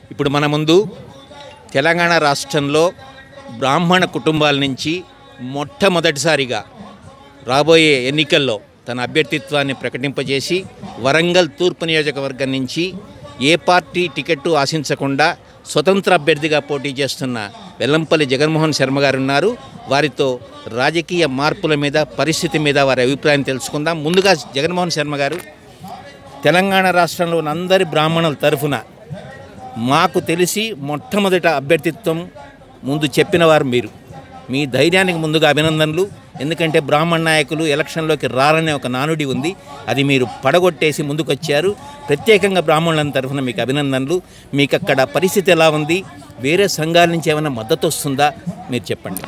ఇప్పుడు మన ముందు తెలంగాణ రాష్ట్రంలో బ్రాహ్మణ కుటుంబాల నుంచి మొట్టమొదటిసారిగా రాబోయే ఎన్నికల్లో తన అభ్యర్థిత్వాన్ని ప్రకటింపజేసి వరంగల్ తూర్పు నియోజకవర్గం నుంచి ఏ పార్టీ టికెట్టు ఆశించకుండా స్వతంత్ర అభ్యర్థిగా పోటీ చేస్తున్న వెల్లంపల్లి జగన్మోహన్ శర్మ గారు ఉన్నారు వారితో రాజకీయ మార్పుల మీద పరిస్థితి మీద వారి అభిప్రాయం తెలుసుకుందాం ముందుగా జగన్మోహన్ శర్మ గారు తెలంగాణ రాష్ట్రంలో ఉన్న అందరి బ్రాహ్మణుల తరఫున మాకు తెలిసి మొట్టమొదట అభ్యర్థిత్వం ముందు చెప్పిన వారు మీరు మీ ధైర్యానికి ముందుగా అభినందనలు ఎందుకంటే బ్రాహ్మణ నాయకులు ఎలక్షన్లోకి రారనే ఒక నానుడి ఉంది అది మీరు పడగొట్టేసి ముందుకొచ్చారు ప్రత్యేకంగా బ్రాహ్మణుల తరఫున మీకు అభినందనలు మీకు అక్కడ పరిస్థితి ఎలా ఉంది వేరే సంఘాల నుంచి ఏమైనా మద్దతు వస్తుందా మీరు చెప్పండి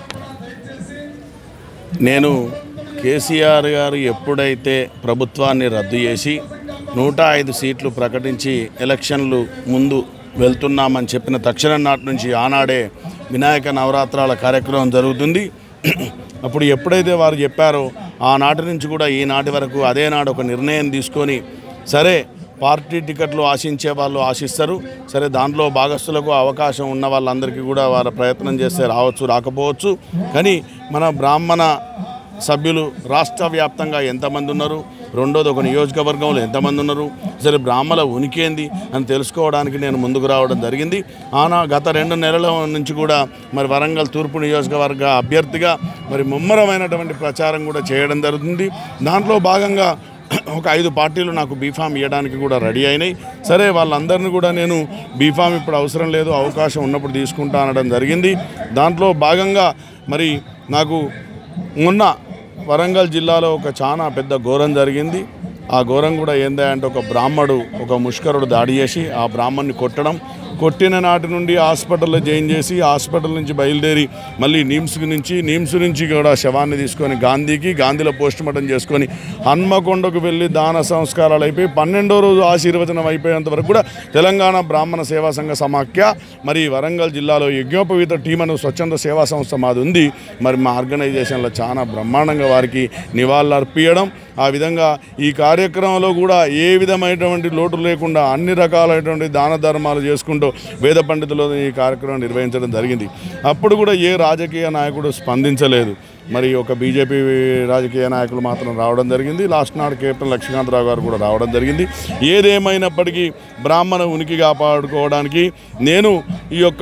నేను కేసీఆర్ గారు ఎప్పుడైతే ప్రభుత్వాన్ని రద్దు చేసి నూట ఐదు సీట్లు ప్రకటించి ఎలక్షన్లు ముందు వెళ్తున్నామని చెప్పిన తక్షణం నాటి నుంచి ఆనాడే వినాయక నవరాత్రాల కార్యక్రమం జరుగుతుంది అప్పుడు ఎప్పుడైతే వారు చెప్పారో ఆనాటి నుంచి కూడా ఈనాటి వరకు అదే నాడు ఒక నిర్ణయం తీసుకొని సరే పార్టీ టికెట్లు ఆశించే వాళ్ళు ఆశిస్తారు సరే దాంట్లో భాగస్థులకు అవకాశం ఉన్న వాళ్ళందరికీ కూడా వారు ప్రయత్నం చేస్తే రావచ్చు రాకపోవచ్చు కానీ మన బ్రాహ్మణ సభ్యులు రాష్ట్ర వ్యాప్తంగా ఎంతమంది ఉన్నారు రెండోది ఒక నియోజకవర్గంలో ఎంతమంది ఉన్నారు సరే బ్రాహ్మణ ఉనికేంది అని తెలుసుకోవడానికి నేను ముందుకు రావడం జరిగింది ఆనా గత రెండు నెలల నుంచి కూడా మరి వరంగల్ తూర్పు నియోజకవర్గ అభ్యర్థిగా మరి ముమ్మరమైనటువంటి ప్రచారం కూడా చేయడం జరుగుతుంది దాంట్లో భాగంగా ఒక ఐదు పార్టీలు నాకు బీఫామ్ ఇవ్వడానికి కూడా రెడీ అయినాయి సరే వాళ్ళందరినీ కూడా నేను బీఫామ్ ఇప్పుడు అవసరం లేదు అవకాశం ఉన్నప్పుడు తీసుకుంటా అనడం జరిగింది దాంట్లో భాగంగా మరి నాకు మొన్న వరంగల్ జిల్లాలో ఒక చాలా పెద్ద ఘోరం జరిగింది ఆ ఘోరం కూడా ఏందా అంటే ఒక బ్రాహ్మడు ఒక ముష్కరుడు దాడి చేసి ఆ బ్రాహ్మణ్ణి కొట్టడం కొట్టిన నాటి నుండి హాస్పిటల్లో జాయిన్ చేసి హాస్పిటల్ నుంచి బయలుదేరి మళ్ళీ నిమ్స్ నుంచి నిమ్స్ నుంచి కూడా శవాన్ని తీసుకొని గాంధీకి గాంధీలో పోస్ట్ మార్టం చేసుకొని హన్మకొండకు వెళ్ళి దాన సంస్కారాలు అయిపోయి పన్నెండో రోజు ఆశీర్వచనం అయిపోయేంత వరకు కూడా తెలంగాణ బ్రాహ్మణ సేవా సంఘ సమాఖ్య మరి వరంగల్ జిల్లాలో యజ్ఞోపవీత టీం అను స్వచ్ఛంద సేవా సంస్థ మాది ఉంది మరి మా ఆర్గనైజేషన్లో చాలా బ్రహ్మాండంగా వారికి నివాళులు అర్పించడం ఆ విధంగా ఈ కార్యక్రమంలో కూడా ఏ విధమైనటువంటి లోటు లేకుండా అన్ని రకాలైనటువంటి దాన ధర్మాలు చేసుకుంటూ వేద పండితులు ఈ కార్యక్రమం నిర్వహించడం జరిగింది అప్పుడు కూడా ఏ రాజకీయ నాయకుడు స్పందించలేదు మరి ఒక బీజేపీ రాజకీయ నాయకులు మాత్రం రావడం జరిగింది లాస్ట్ నాడు కెప్టెన్ లక్ష్మీకాంతరావు గారు కూడా రావడం జరిగింది ఏదేమైనప్పటికీ బ్రాహ్మణ ఉనికి కాపాడుకోవడానికి నేను ఈ యొక్క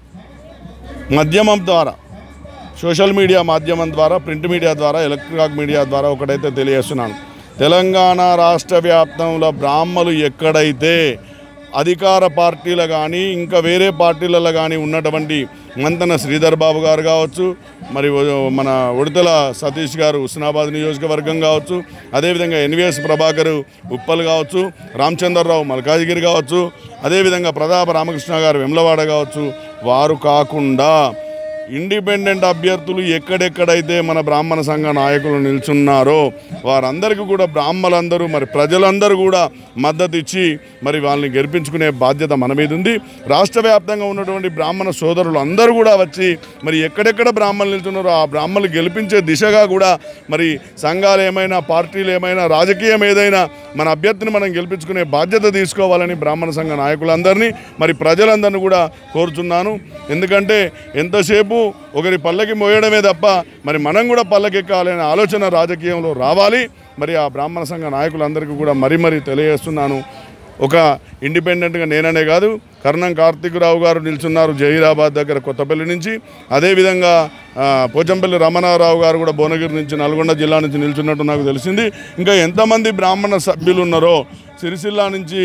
మాధ్యమం ద్వారా సోషల్ మీడియా మాధ్యమం ద్వారా ప్రింట్ మీడియా ద్వారా ఎలక్ట్రానిక్ మీడియా ద్వారా ఒకటైతే తెలియజేస్తున్నాను తెలంగాణ రాష్ట్ర వ్యాప్తంలో బ్రాహ్మలు ఎక్కడైతే అధికార పార్టీలు కానీ ఇంకా వేరే పార్టీలలో కానీ ఉన్నటువంటి మంతన శ్రీధర్ బాబు గారు కావచ్చు మరి ఓ- మన ఉడతల సతీష్ గారు హుస్నాబాద్ నియోజకవర్గం కావచ్చు అదేవిధంగా ఎన్విఎస్ ప్రభాకర్ ఉప్పల్ కావచ్చు రామచంద్రరావు మల్కాజిగిరి కావచ్చు అదేవిధంగా ప్రతాప రామకృష్ణ గారు వెమ్లవాడ కావచ్చు వారు కాకుండా ఇండిపెండెంట్ అభ్యర్థులు ఎక్కడెక్కడైతే మన బ్రాహ్మణ సంఘ నాయకులు నిల్చున్నారో వారందరికీ కూడా బ్రాహ్మలందరూ మరి ప్రజలందరూ కూడా మద్దతు ఇచ్చి మరి వాళ్ళని గెలిపించుకునే బాధ్యత మన మీద ఉంది రాష్ట్ర వ్యాప్తంగా ఉన్నటువంటి బ్రాహ్మణ సోదరులు అందరూ కూడా వచ్చి మరి ఎక్కడెక్కడ బ్రాహ్మణులు నిల్చున్నారో ఆ బ్రాహ్మణులు గెలిపించే దిశగా కూడా మరి సంఘాలు ఏమైనా పార్టీలు ఏమైనా రాజకీయం ఏదైనా మన అభ్యర్థిని మనం గెలిపించుకునే బాధ్యత తీసుకోవాలని బ్రాహ్మణ సంఘ నాయకులందరినీ మరి ప్రజలందరినీ కూడా కోరుచున్నాను ఎందుకంటే ఎంతసేపు ఒకరి పల్లకి మోయడమే తప్ప మరి మనం కూడా పల్లకెక్కాలనే ఆలోచన రాజకీయంలో రావాలి మరి ఆ బ్రాహ్మణ సంఘ నాయకులందరికీ కూడా మరీ మరీ తెలియజేస్తున్నాను ఒక ఇండిపెండెంట్గా నేననే కాదు కర్ణం కార్తీకరావు గారు నిల్చున్నారు జహీరాబాద్ దగ్గర కొత్తపల్లి నుంచి అదేవిధంగా ఆ, పోచంపల్లి రమణారావు గారు కూడా భువనగిరి నుంచి నల్గొండ జిల్లా నుంచి నిల్చున్నట్టు నాకు తెలిసింది ఇంకా ఎంతమంది బ్రాహ్మణ సభ్యులు ఉన్నారో సిరిసిల్ల నుంచి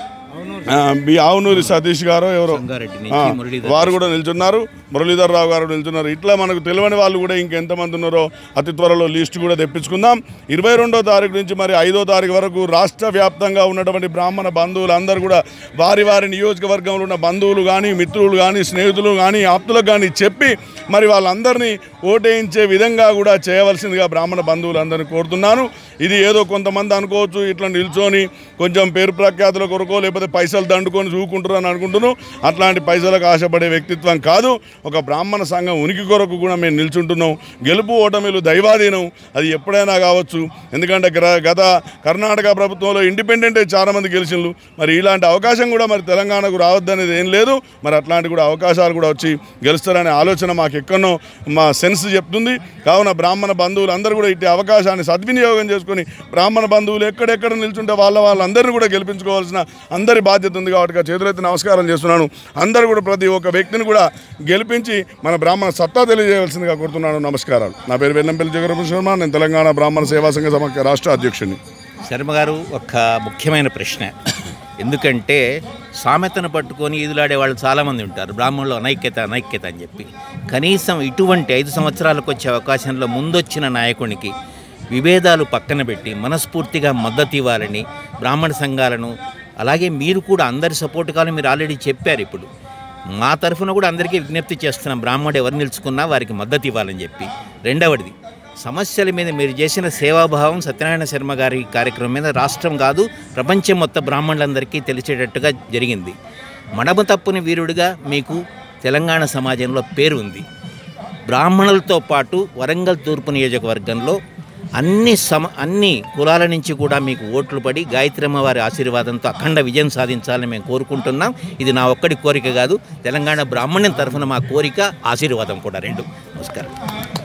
ఆ, బి ఆవునూరి సతీష్ గారు ఎవరో సంగారెడ్డి ఆ, నుంచి మురళీధర్ వారు కూడా నిల్చున్నారు మురళీధర్ రావు గారు నిల్చున్నారు ఇట్లా మనకు తెలియని వాళ్ళు కూడా ఇంకెంతమంది ఉన్నారో అతి త్వరలో లిస్ట్ కూడా తెప్పించుకుందాం ఇరవై రెండో తారీఖు నుంచి మరి ఐదో తారీఖు వరకు రాష్ట్ర వ్యాప్తంగా ఉన్నటువంటి బ్రాహ్మణ బంధువులు అందరూ కూడా వారి వారి నియోజకవర్గంలో ఉన్న బంధువులు కానీ మిత్రులు కానీ స్నేహితులు కానీ ఆప్తులకు కానీ చెప్పి మరి వాళ్ళందరినీ ఓటేయించే విధంగా కూడా చేయవలసిందిగా బ్రాహ్మణ బంధువులందరినీ కోరుతున్నాను ఇది ఏదో కొంతమంది అనుకోవచ్చు ఇట్లా నిల్చొని కొంచెం పేరు ప్రఖ్యాతుల కొరకో లేకపోతే పైసలు దండుకొని చూకుంటారు అని అనుకుంటున్నాను అట్లాంటి పైసలకు ఆశపడే వ్యక్తిత్వం కాదు ఒక బ్రాహ్మణ సంఘం ఉనికి కొరకు కూడా మేము నిల్చుంటున్నాం గెలుపు ఓటమిలు దైవాధీనం అది ఎప్పుడైనా కావచ్చు ఎందుకంటే గ్ర- గత కర్ణాటక ప్రభుత్వంలో ఇండిపెండెంట్ చాలా మంది గెలిచిండ్రు మరి ఇలాంటి అవకాశం కూడా మరి తెలంగాణకు రావద్దనేది ఏం లేదు మరి అట్లాంటి కూడా అవకాశాలు కూడా వచ్చి గెలుస్తారనే ఆలోచన మాకు ఎక్కడో మా సెన్స్ చెప్తుంది కావున బ్రాహ్మణ బంధువులు అందరూ కూడా ఇట్టి అవకాశాన్ని సద్వినియోగం చేసుకొని బ్రాహ్మణ బంధువులు ఎక్కడెక్కడ నిల్చుంటే వాళ్ళ వాళ్ళందరినీ కూడా గెలిపించుకోవాల్సిన అందరి బాధ్యత ఉంది కాబట్టి చేతులెత్తి నమస్కారం చేస్తున్నాను అందరూ కూడా ప్రతి ఒక్క వ్యక్తిని కూడా గెలిపించి మన బ్రాహ్మణ సత్తా తెలియజేయవలసిందిగా కోరుతున్నాను నమస్కారాలు నా పేరు వెల్లంపల్లి జగరపు శర్మ నేను తెలంగాణ బ్రాహ్మణ సేవా సంఘ సమాఖ్య రాష్ట్ర అధ్యక్షుడిని శర్మ గారు ఒక ముఖ్యమైన ప్రశ్న ఎందుకంటే సామెతను పట్టుకొని ఈదులాడే వాళ్ళు చాలామంది ఉంటారు బ్రాహ్మణులు అనైక్యత అనైక్యత అని చెప్పి కనీసం ఇటువంటి ఐదు సంవత్సరాలకు వచ్చే అవకాశంలో ముందొచ్చిన నాయకునికి విభేదాలు పక్కన పెట్టి మనస్ఫూర్తిగా మద్దతు ఇవ్వాలని బ్రాహ్మణ సంఘాలను అలాగే మీరు కూడా అందరి సపోర్ట్ కావాలని మీరు ఆల్రెడీ చెప్పారు ఇప్పుడు మా తరఫున కూడా అందరికీ విజ్ఞప్తి చేస్తున్నాం బ్రాహ్మణుడు ఎవరు నిలుచుకున్నా వారికి మద్దతు ఇవ్వాలని చెప్పి రెండవది సమస్యల మీద మీరు చేసిన సేవాభావం సత్యనారాయణ శర్మ గారి కార్యక్రమం మీద రాష్ట్రం కాదు ప్రపంచం మొత్తం బ్రాహ్మణులందరికీ తెలిసేటట్టుగా జరిగింది మడమ తప్పుని వీరుడిగా మీకు తెలంగాణ సమాజంలో పేరు ఉంది బ్రాహ్మణులతో పాటు వరంగల్ తూర్పు నియోజకవర్గంలో అన్ని సమ అన్ని కులాల నుంచి కూడా మీకు ఓట్లు పడి గాయత్రమ్మ వారి ఆశీర్వాదంతో అఖండ విజయం సాధించాలని మేము కోరుకుంటున్నాం ఇది నా ఒక్కడి కోరిక కాదు తెలంగాణ బ్రాహ్మణ్యం తరఫున మా కోరిక ఆశీర్వాదం కూడా రెండు నమస్కారం